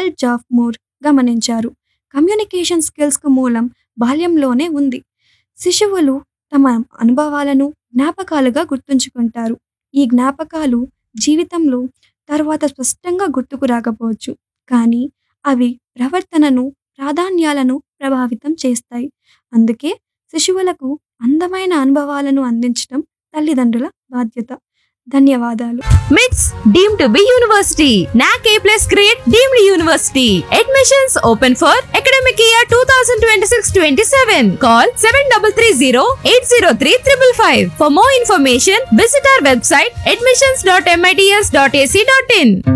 Charles జాఫ్ మూర్ గమనించారు communication స్కిల్స్కు మూలం బాల్యంలోనే ఉంది శిశువులు తమ అనుభవాలను జ్ఞాపకాలుగా గుర్తుంచుకుంటారు ఈ జ్ఞాపకాలు జీవితంలో తర్వాత స్పష్టంగా గుర్తుకు రాకపోవచ్చు కానీ అవి ప్రవర్తనను ప్రాధాన్యాలను ప్రభావితం చేస్తాయి అందుకే శిశువులకు అందమైన అనుభవాలను అందించడం తల్లిదండ్రుల బాధ్యత ధన్యవాదాలు మిట్స్ deem to be university NAAC A plus grade deemed university admissions open for academic year two thousand twenty six twenty seven call seven double three zero eight zero three triple five for more information visit our website admissions dot MITS dot AC dot in